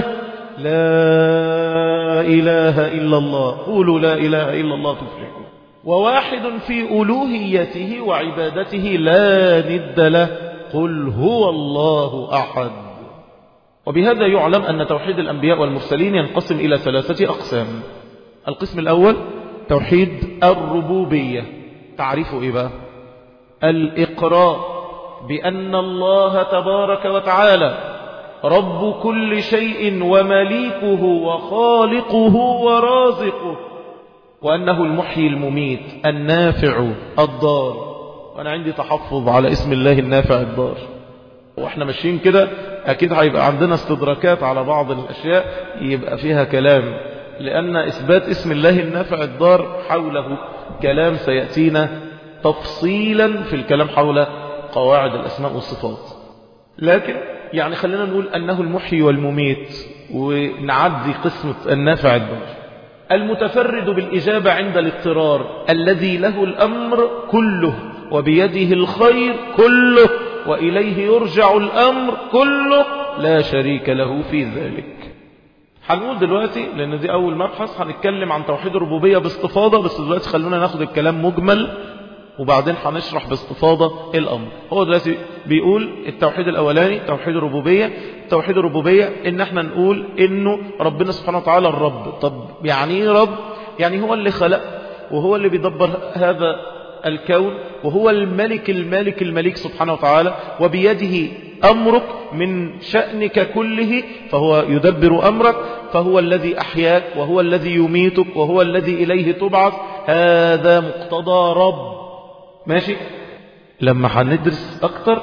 لا إله إلا الله قولوا لا إله إلا الله تفلحوا وواحد في ألوهيته وعبادته لا ند له قل هو الله أحد وبهذا يعلم أن توحيد الأنبياء والمرسلين ينقسم إلى ثلاثة أقسام القسم الأول توحيد الربوبية تعرفوا إيه بقى الإقرار بأن الله تبارك وتعالى رب كل شيء ومليكه وخالقه ورازقه وأنه المحيي المميت النافع الضار وأنا عندي تحفظ على اسم الله النافع الضار وإحنا ماشيين كده أكيد هيبقى عندنا استدراكات على بعض الأشياء يبقى فيها كلام لأن إثبات اسم الله النافع الضار حوله كلام سيأتينا تفصيلا في الكلام حول قواعد الأسماء والصفات لكن يعني خلينا نقول أنه المحيي والمميت ونعدي قسمة النافع الضار المتفرد بالإجابة عند الاضطرار الذي له الأمر كله وبيده الخير كله وإليه يرجع الأمر كله لا شريك له في ذلك هنقول دلوقتي لأن دي أول مبحث هنتكلم عن توحيد الربوبية باستفاضة بس دلوقتي خلونا ناخد الكلام مجمل وبعدين هنشرح باستفاضة الأمر هو دلوقتي بيقول التوحيد الأولاني توحيد الربوبية توحيد الربوبية إن احنا نقول إنه ربنا سبحانه وتعالى الرب طب يعني ايه رب يعني هو اللي خلق وهو اللي بيدبر هذا الكون وهو الملك المالك الملك سبحانه وتعالى وبيده أمرك من شأنك كله فهو يدبر أمرك فهو الذي أحياك وهو الذي يميتك وهو الذي إليه تبعث هذا مقتضى رب ماشي لما هندرس أكتر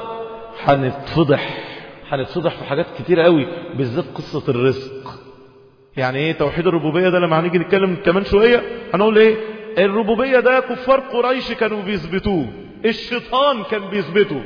هنتفضح هنتفضح في حاجات كتير قوي بالذات قصة الرزق يعني ايه توحيد الربوبية ده لما هنيجي نتكلم كمان شوية هنقول ايه الربوبية ده كفار قريش كانوا بيثبتوه الشيطان كان بيثبته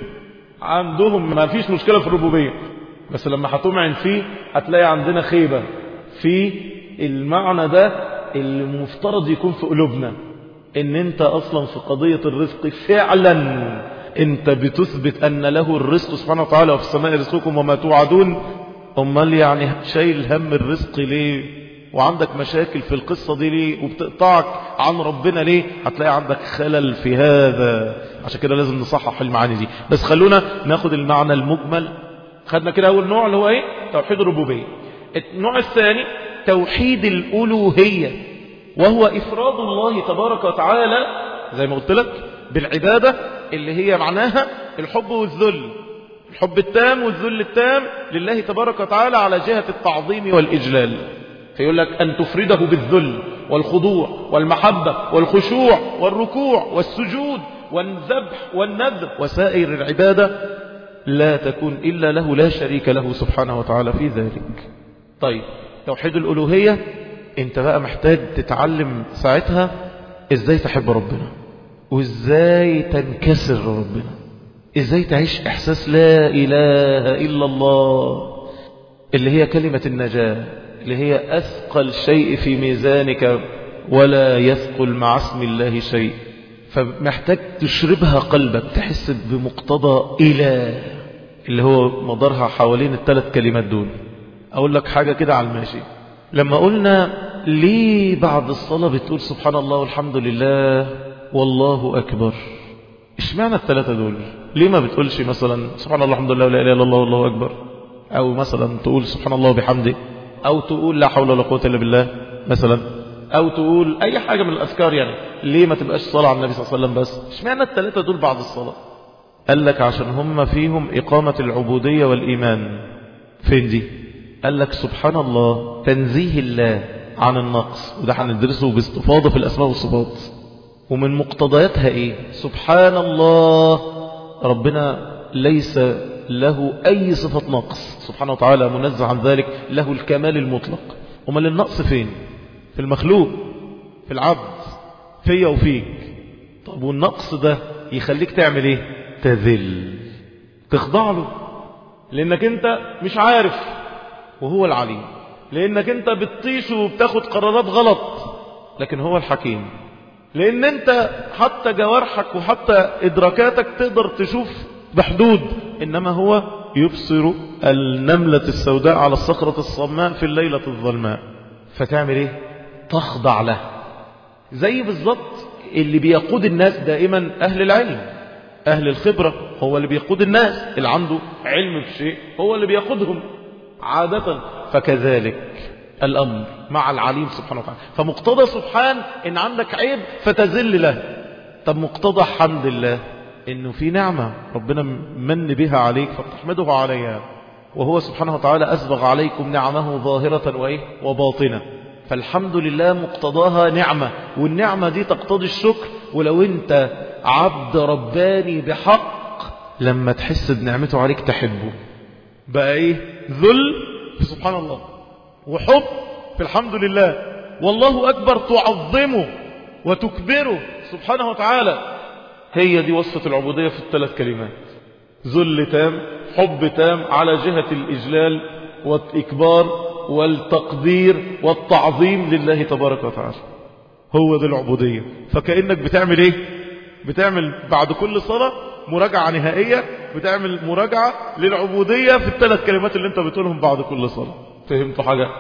عندهم ما فيش مشكلة في الربوبية بس لما هتمعن فيه هتلاقي عندنا خيبة في المعنى ده اللي مفترض يكون في قلوبنا ان انت اصلا في قضية الرزق فعلا انت بتثبت ان له الرزق سبحانه وتعالى وفي السماء رزقكم وما توعدون امال يعني شايل هم الرزق ليه وعندك مشاكل في القصة دي ليه وبتقطعك عن ربنا ليه هتلاقي عندك خلل في هذا عشان كده لازم نصحح المعاني دي بس خلونا ناخد المعنى المجمل خدنا كده اول نوع اللي هو ايه توحيد الربوبية النوع الثاني توحيد الألوهية وهو إفراد الله تبارك وتعالى زي ما قلت لك بالعبادة اللي هي معناها الحب والذل الحب التام والذل التام لله تبارك وتعالى على جهة التعظيم والإجلال فيقول لك أن تفرده بالذل والخضوع والمحبة والخشوع والركوع والسجود والذبح والنذر وسائر العبادة لا تكون إلا له لا شريك له سبحانه وتعالى في ذلك طيب توحيد الألوهية انت بقى محتاج تتعلم ساعتها ازاي تحب ربنا وازاي تنكسر ربنا ازاي تعيش احساس لا اله الا الله اللي هي كلمة النجاة اللي هي اثقل شيء في ميزانك ولا يثقل مع اسم الله شيء فمحتاج تشربها قلبك تحس بمقتضى اله اللي هو مدارها حوالين الثلاث كلمات دول اقول لك حاجة كده على الماشي لما قلنا ليه بعد الصلاة بتقول سبحان الله والحمد لله والله أكبر اشمعنى الثلاثة دول ليه ما بتقولش مثلا سبحان الله الحمد لله ولا إله إلا الله والله أكبر أو مثلا تقول سبحان الله وبحمده أو تقول لا حول ولا قوة إلا بالله مثلا أو تقول أي حاجة من الأذكار يعني ليه ما تبقاش صلاة على النبي صلى الله عليه وسلم بس اشمعنى الثلاثة دول بعد الصلاة قال لك عشان هم فيهم إقامة العبودية والإيمان فين دي قال لك سبحان الله تنزيه الله عن النقص وده هندرسه باستفاضة في الأسماء والصفات ومن مقتضياتها إيه سبحان الله ربنا ليس له أي صفة نقص سبحانه وتعالى منزه عن ذلك له الكمال المطلق وما للنقص فين في المخلوق في العبد فيا وفيك طب والنقص ده يخليك تعمل ايه تذل تخضع له لانك انت مش عارف وهو العليم لانك انت بتطيش وبتاخد قرارات غلط لكن هو الحكيم لان انت حتى جوارحك وحتى ادراكاتك تقدر تشوف بحدود انما هو يبصر النملة السوداء على الصخرة الصماء في الليلة الظلماء فتعمل ايه تخضع له زي بالظبط اللي بيقود الناس دائما اهل العلم اهل الخبرة هو اللي بيقود الناس اللي عنده علم بشيء هو اللي بيقودهم عادة فكذلك الأمر مع العليم سبحانه وتعالى فمقتضى سبحان إن عندك عيب فتزل له طب مقتضى حمد الله إنه في نعمة ربنا من بها عليك فتحمده عليها وهو سبحانه وتعالى أسبغ عليكم نعمه ظاهرة وإيه وباطنة فالحمد لله مقتضاها نعمة والنعمة دي تقتضي الشكر ولو أنت عبد رباني بحق لما تحس بنعمته عليك تحبه بقى ايه ذل في سبحان الله وحب في الحمد لله والله أكبر تعظمه وتكبره سبحانه وتعالى هي دي وصفة العبودية في الثلاث كلمات ذل تام حب تام على جهة الإجلال والإكبار والتقدير والتعظيم لله تبارك وتعالى هو ده العبودية فكأنك بتعمل ايه بتعمل بعد كل صلاة مراجعة نهائية بتعمل مراجعة للعبودية في الثلاث كلمات اللي انت بتقولهم بعد كل صلاة فهمتوا حاجة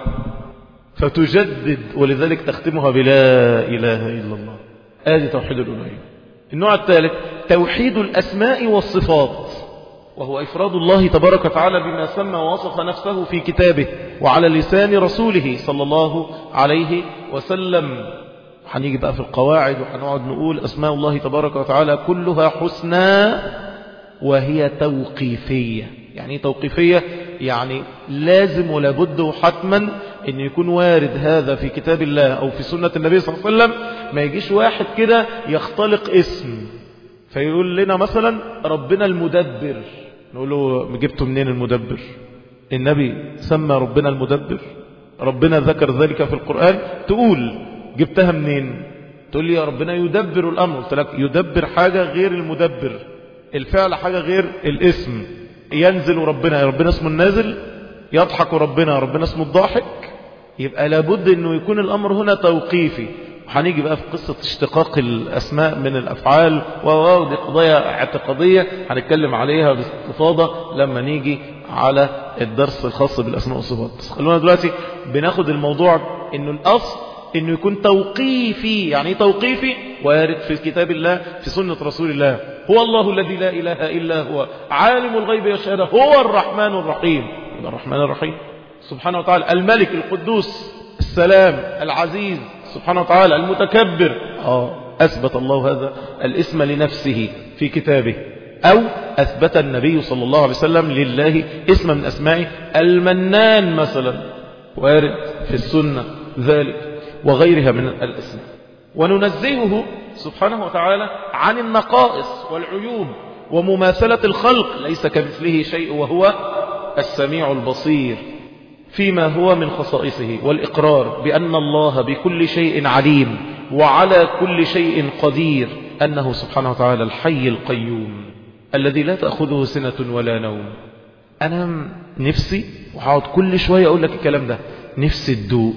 فتجدد ولذلك تختمها بلا إله إلا الله آدي توحيد الألوهية النوع الثالث توحيد الأسماء والصفات وهو إفراد الله تبارك وتعالى بما سمى ووصف نفسه في كتابه وعلى لسان رسوله صلى الله عليه وسلم هنيجي بقى في القواعد وهنقعد نقول أسماء الله تبارك وتعالى كلها حسنى وهي توقيفية يعني ايه توقيفية يعني لازم ولابد وحتما ان يكون وارد هذا في كتاب الله او في سنة النبي صلى الله عليه وسلم ما يجيش واحد كده يختلق اسم فيقول لنا مثلا ربنا المدبر نقول له جبته منين المدبر النبي سمى ربنا المدبر ربنا ذكر ذلك في القرآن تقول جبتها منين تقول لي يا ربنا يدبر الأمر قلت لك يدبر حاجة غير المدبر الفعل حاجة غير الاسم ينزل ربنا ربنا اسمه النازل يضحك ربنا ربنا اسمه الضاحك يبقى لابد انه يكون الامر هنا توقيفي وهنيجي بقى في قصة اشتقاق الأسماء من الأفعال ودي قضايا اعتقادية هنتكلم عليها باستفاضة لما نيجي على الدرس الخاص بالأسماء والصفات بس خلونا دلوقتي بناخد الموضوع انه الأصل انه يكون توقيفي يعني ايه توقيفي وارد في كتاب الله في سنة رسول الله هو الله الذي لا إله إلا هو عالم الغيب والشهادة هو الرحمن الرحيم الرحمن الرحيم سبحانه وتعالى الملك القدوس السلام العزيز سبحانه وتعالى المتكبر آه أثبت الله هذا الاسم لنفسه في كتابه أو أثبت النبي صلى الله عليه وسلم لله اسم من أسمائه المنان مثلا وارد في السنة ذلك وغيرها من الأسماء وننزهه سبحانه وتعالى عن النقائص والعيوب ومماثلة الخلق ليس كمثله شيء وهو السميع البصير فيما هو من خصائصه والإقرار بأن الله بكل شيء عليم وعلى كل شيء قدير أنه سبحانه وتعالى الحي القيوم الذي لا تأخذه سنة ولا نوم أنا نفسي وهقعد كل شوية أقول لك الكلام ده نفسي الدوء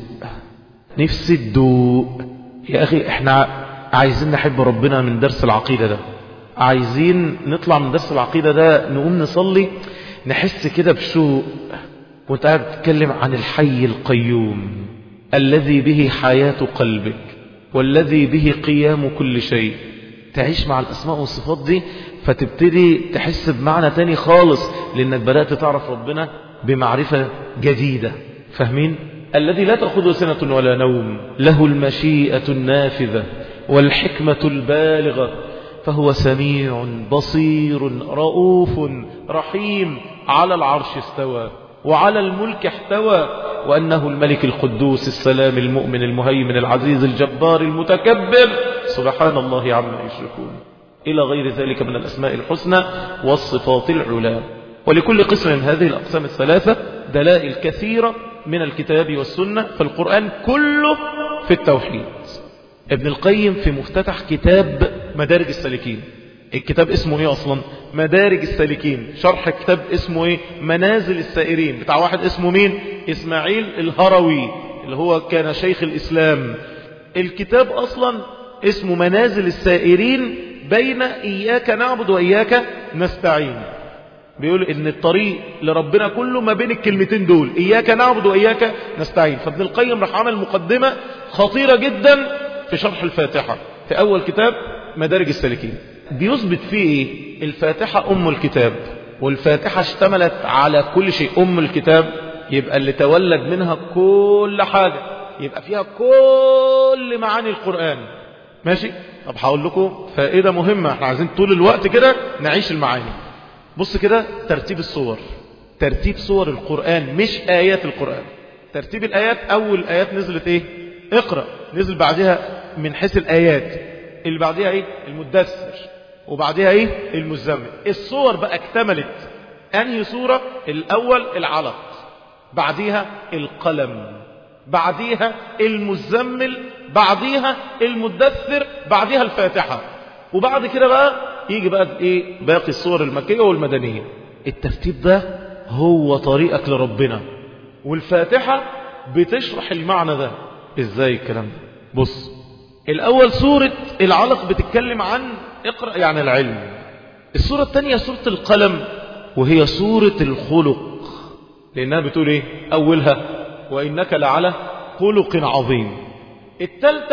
نفسي الدوء يا أخي احنا عايزين نحب ربنا من درس العقيدة ده عايزين نطلع من درس العقيدة ده نقوم نصلي نحس كده بشوق وانت قاعد بتتكلم عن الحي القيوم الذي به حياة قلبك والذي به قيام كل شيء تعيش مع الأسماء والصفات دي فتبتدي تحس بمعنى تاني خالص لأنك بدأت تعرف ربنا بمعرفة جديدة فاهمين؟ الذي لا تأخذه سنة ولا نوم له المشيئة النافذة والحكمة البالغة فهو سميع بصير رؤوف رحيم على العرش استوى وعلى الملك احتوى وأنه الملك القدوس السلام المؤمن المهيمن العزيز الجبار المتكبر سبحان الله عما يشركون إلى غير ذلك من الأسماء الحسنى والصفات العلى ولكل قسم من هذه الأقسام الثلاثة دلائل كثيرة من الكتاب والسنة فالقرآن كله في التوحيد ابن القيم في مفتتح كتاب مدارج السالكين الكتاب اسمه ايه اصلا مدارج السالكين شرح كتاب اسمه ايه منازل السائرين بتاع واحد اسمه مين اسماعيل الهروي اللي هو كان شيخ الاسلام الكتاب اصلا اسمه منازل السائرين بين اياك نعبد واياك نستعين بيقول ان الطريق لربنا كله ما بين الكلمتين دول اياك نعبد واياك نستعين فابن القيم راح عمل مقدمة خطيرة جدا في شرح الفاتحة في اول كتاب مدارج السالكين بيثبت فيه ايه الفاتحة ام الكتاب والفاتحة اشتملت على كل شيء ام الكتاب يبقى اللي تولد منها كل حاجة يبقى فيها كل معاني القرآن ماشي طب هقول لكم فائدة مهمة احنا عايزين طول الوقت كده نعيش المعاني بص كده ترتيب الصور ترتيب صور القرآن مش آيات القرآن ترتيب الآيات أول آيات نزلت إيه اقرأ نزل بعدها من حيث الآيات اللي بعدها إيه المدثر وبعدها إيه المزمل الصور بقى اكتملت أنهي صورة الأول العلق بعديها القلم بعديها المزمل بعديها المدثر بعديها الفاتحة وبعد كده بقى يجي بقى ايه باقي الصور المكية والمدنية الترتيب ده هو طريقك لربنا والفاتحة بتشرح المعنى ده ازاي الكلام ده بص الاول سورة العلق بتتكلم عن اقرأ يعني العلم السورة الثانية سورة القلم وهي سورة الخلق لانها بتقول ايه اولها وانك لعلى خلق عظيم الثالثة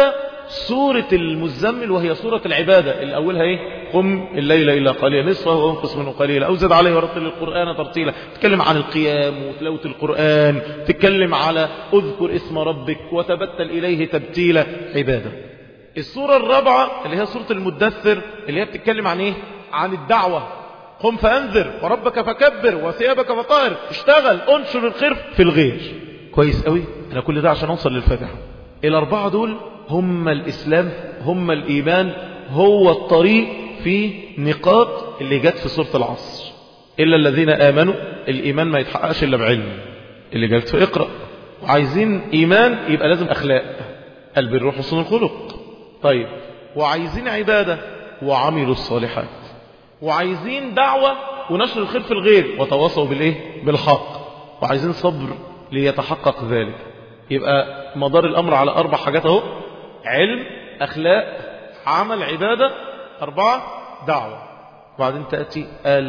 سورة المزمل وهي سورة العبادة اللي أولها إيه قم الليل إلا قليلا نصفه وانقص منه قليلا أو زد عليه ورتل القرآن ترتيلا تتكلم عن القيام وتلاوة القرآن تتكلم على اذكر اسم ربك وتبتل إليه تبتيلا عبادة السورة الرابعة اللي هي سورة المدثر اللي هي بتتكلم عن إيه عن الدعوة قم فأنذر وربك فكبر وثيابك فطهر اشتغل انشر الخير في الغير كويس قوي أنا كل ده عشان أوصل للفاتحة الأربعة دول هم الإسلام هم الإيمان هو الطريق في نقاط اللي جت في سورة العصر إلا الذين آمنوا الإيمان ما يتحققش إلا بعلم اللي جت في اقرأ وعايزين إيمان يبقى لازم أخلاق البر وحسن الخلق طيب وعايزين عبادة وعملوا الصالحات وعايزين دعوة ونشر الخير في الغير وتواصوا بالإيه بالحق وعايزين صبر ليتحقق ذلك يبقى مدار الأمر على أربع حاجات أهو علم أخلاق عمل عبادة أربعة دعوة وبعدين تأتي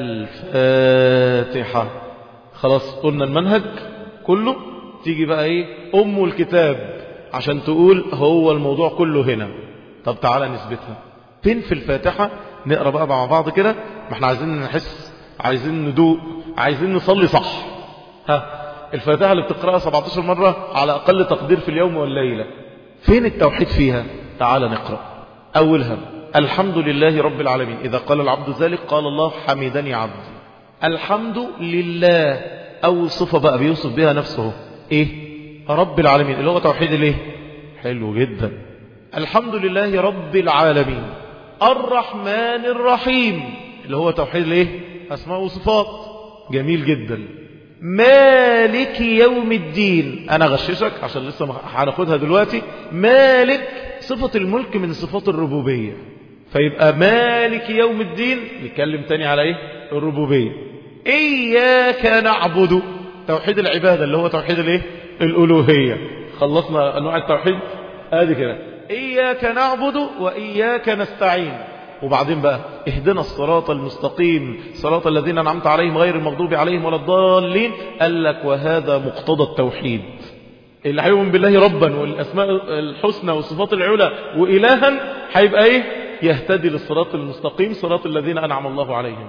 الفاتحة خلاص قلنا المنهج كله تيجي بقى ايه أم الكتاب عشان تقول هو الموضوع كله هنا طب تعالى نثبتها فين في الفاتحة نقرأ بقى مع بعض كده ما احنا عايزين نحس عايزين ندوق عايزين نصلي صح ها الفاتحة اللي بتقرأها 17 مرة على أقل تقدير في اليوم والليلة فين التوحيد فيها تعال نقرأ أولها الحمد لله رب العالمين إذا قال العبد ذلك قال الله حمدني عبدي الحمد لله أول صفة بقى بيوصف بها نفسه إيه رب العالمين اللي هو توحيد الايه حلو جدا الحمد لله رب العالمين الرحمن الرحيم اللي هو توحيد الايه اسماء وصفات جميل جدا مالك يوم الدين انا غششك عشان لسه هناخدها دلوقتي مالك صفة الملك من صفات الربوبية فيبقى مالك يوم الدين نتكلم تاني على ايه الربوبية اياك نعبد توحيد العبادة اللي هو توحيد الايه الالوهية خلصنا انواع التوحيد ادي كده اياك نعبد واياك نستعين وبعدين بقى اهدنا الصراط المستقيم صراط الذين انعمت عليهم غير المغضوب عليهم ولا الضالين قال لك وهذا مقتضى التوحيد اللي هيؤمن بالله ربا والاسماء الحسنى والصفات العلى والها هيبقى ايه يهتدي للصراط المستقيم صراط الذين انعم الله عليهم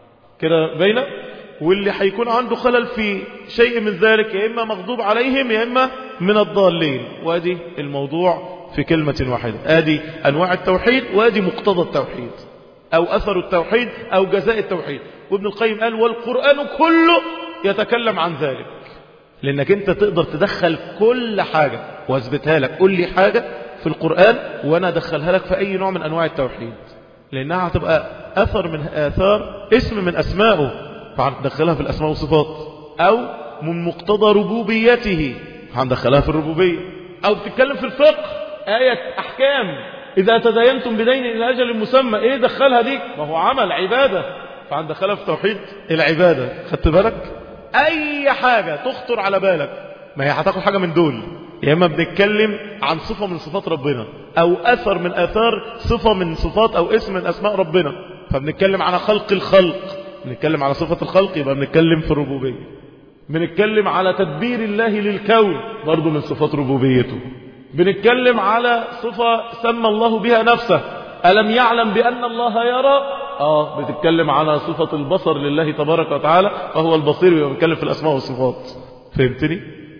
كده باينه واللي هيكون عنده خلل في شيء من ذلك يا اما مغضوب عليهم يا اما من الضالين وادي الموضوع في كلمة واحدة ادي انواع التوحيد وادي مقتضى التوحيد او اثر التوحيد او جزاء التوحيد وابن القيم قال والقرآن كله يتكلم عن ذلك لانك انت تقدر تدخل كل حاجة واثبتها لك قول لي حاجة في القرآن وانا ادخلها لك في اي نوع من انواع التوحيد لانها هتبقى اثر من اثار اسم من اسمائه فهندخلها في الاسماء والصفات او من مقتضى ربوبيته هندخلها في الربوبية او بتتكلم في الفقه آية احكام اذا تداينتم بدين الى اجل مسمى ايه دخلها دي ما هو عمل عبادة فهندخلها في توحيد العبادة خدت بالك اي حاجة تخطر على بالك ما هي هتاخد حاجة من دول يا اما بنتكلم عن صفة من صفات ربنا او اثر من اثار صفة من صفات او اسم من اسماء ربنا فبنتكلم على خلق الخلق بنتكلم على صفة الخلق يبقى بنتكلم في الربوبية بنتكلم على تدبير الله للكون برضه من صفات ربوبيته بنتكلم على صفة سمى الله بها نفسه ألم يعلم بأن الله يرى آه بتتكلم على صفة البصر لله تبارك وتعالى فهو البصير يبقى بنتكلم في الأسماء والصفات فهمتني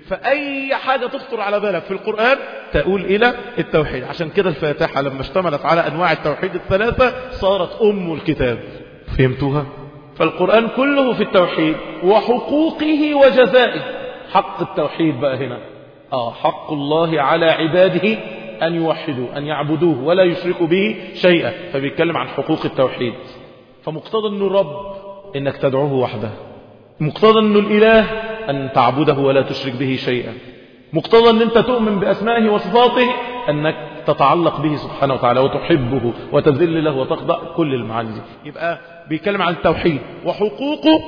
فأي حاجة تخطر على بالك في القرآن تقول إلى التوحيد عشان كده الفاتحة لما اشتملت على أنواع التوحيد الثلاثة صارت أم الكتاب فهمتوها فالقرآن كله في التوحيد وحقوقه وجزائه حق التوحيد بقى هنا آه حق الله على عباده أن يوحدوا أن يعبدوه ولا يشركوا به شيئا فبيتكلم عن حقوق التوحيد فمقتضى أنه رب أنك تدعوه وحده مقتضى أنه الإله أن تعبده ولا تشرك به شيئا مقتضى أن أنت تؤمن بأسمائه وصفاته أنك تتعلق به سبحانه وتعالى وتحبه وتذل له وتخضع كل المعاني دي يبقى بيتكلم عن التوحيد وحقوقه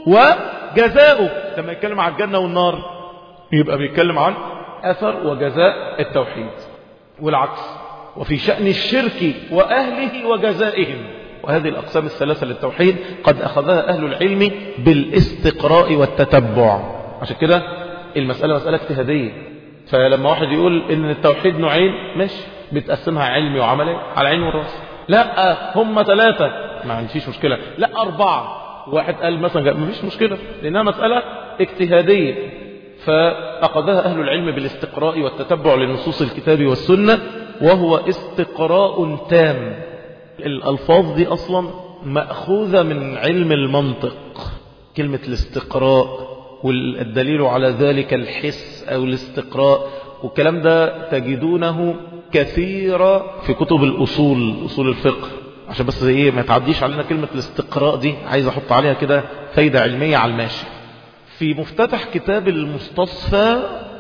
وجزاؤه لما يتكلم عن الجنة والنار يبقى بيتكلم عن أثر وجزاء التوحيد والعكس وفي شأن الشرك وأهله وجزائهم وهذه الأقسام الثلاثة للتوحيد قد أخذها أهل العلم بالاستقراء والتتبع عشان كده المسألة مسألة اجتهادية فلما واحد يقول إن التوحيد نوعين ماشي بتقسمها علمي وعملي على عين والراس لا هم ثلاثة ما عنديش مشكلة لا أربعة واحد قال مثلا ما فيش مشكلة لأنها مسألة اجتهادية فأخذها أهل العلم بالاستقراء والتتبع لنصوص الكتاب والسنة وهو استقراء تام الألفاظ دي أصلا مأخوذة من علم المنطق كلمة الاستقراء والدليل على ذلك الحس أو الاستقراء والكلام ده تجدونه كثيرا في كتب الأصول أصول الفقه عشان بس ايه ما تعديش علينا كلمة الاستقراء دي عايز احط عليها كده فايدة علمية على الماشي في مفتتح كتاب المستصفى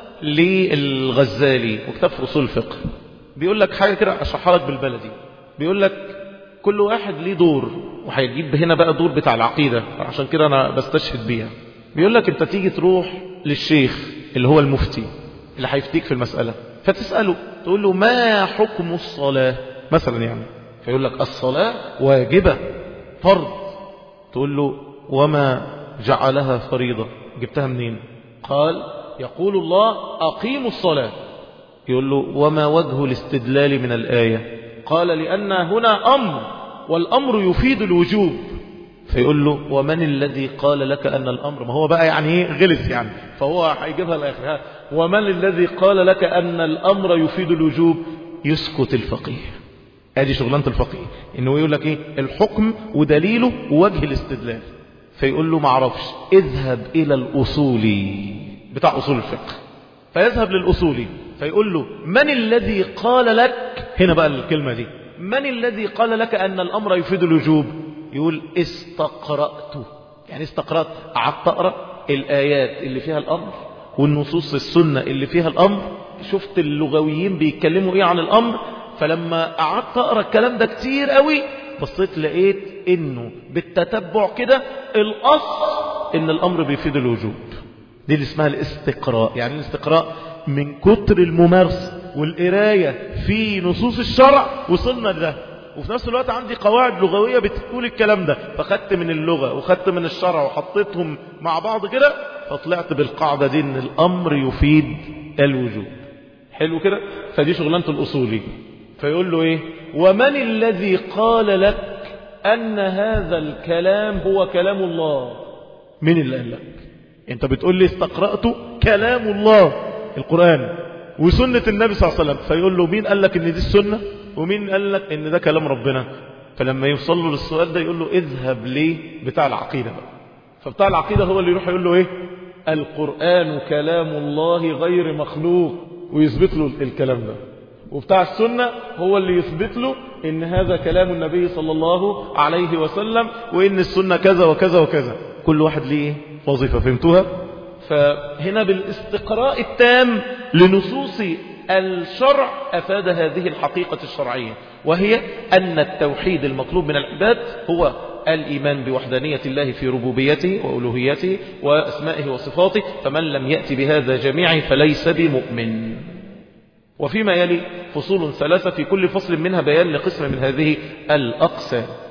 للغزالي وكتاب في أصول الفقه بيقول لك حاجة كده أشرحها لك بالبلدي بيقول لك كل واحد ليه دور وهيجيب هنا بقى دور بتاع العقيدة عشان كده أنا بستشهد بيها بيقول لك أنت تيجي تروح للشيخ اللي هو المفتي اللي هيفتيك في المسألة فتسأله تقول له ما حكم الصلاة مثلا يعني فيقول لك الصلاة واجبة فرض تقول له وما جعلها فريضة جبتها منين قال يقول الله أقيموا الصلاة يقول له وما وجه الاستدلال من الآية قال لأن هنا أمر والأمر يفيد الوجوب فيقول له ومن الذي قال لك أن الأمر ما هو بقى يعني ايه غلس يعني فهو هيجيبها الآخر ومن الذي قال لك أن الأمر يفيد الوجوب يسكت الفقيه ادي شغلانة الفقيه انه يقول لك ايه الحكم ودليله ووجه الاستدلال فيقول له معرفش اذهب الى الاصولي بتاع اصول الفقه فيذهب للاصولي فيقول له من الذي قال لك هنا بقى الكلمة دي من الذي قال لك ان الامر يفيد الوجوب يقول استقرأت يعني استقرأت قعدت اقرا الايات اللي فيها الامر والنصوص السنة اللي فيها الامر شفت اللغويين بيتكلموا ايه عن الامر فلما قعدت اقرا الكلام ده كتير قوي بصيت لقيت انه بالتتبع كده الاصل ان الامر بيفيد الوجوب دي اللي اسمها الاستقراء يعني الاستقراء من كتر الممارسه والقرايه في نصوص الشرع وصلنا لده وفي نفس الوقت عندي قواعد لغويه بتقول الكلام ده فخدت من اللغه وخدت من الشرع وحطيتهم مع بعض كده فطلعت بالقاعده دي ان الامر يفيد الوجوب حلو كده فدي شغلانه الاصولي فيقول له ايه ومن الذي قال لك ان هذا الكلام هو كلام الله مين اللي قال لك انت بتقول لي استقرأت كلام الله القرآن وسنة النبي صلى الله عليه وسلم فيقول له مين قال لك ان دي السنة ومين قال لك ان ده كلام ربنا فلما يوصل له للسؤال ده يقول له اذهب ليه بتاع العقيدة بقى فبتاع العقيدة هو اللي يروح يقول له ايه القرآن كلام الله غير مخلوق ويثبت له الكلام ده وبتاع السنة هو اللي يثبت له ان هذا كلام النبي صلى الله عليه وسلم وان السنة كذا وكذا وكذا كل واحد ليه وظيفة فهمتوها فهنا بالاستقراء التام لنصوص الشرع أفاد هذه الحقيقة الشرعية وهي أن التوحيد المطلوب من العباد هو الإيمان بوحدانية الله في ربوبيته وألوهيته وأسمائه وصفاته فمن لم يأتي بهذا جميعا فليس بمؤمن وفيما يلي فصول ثلاثة في كل فصل منها بيان لقسم من هذه الأقسام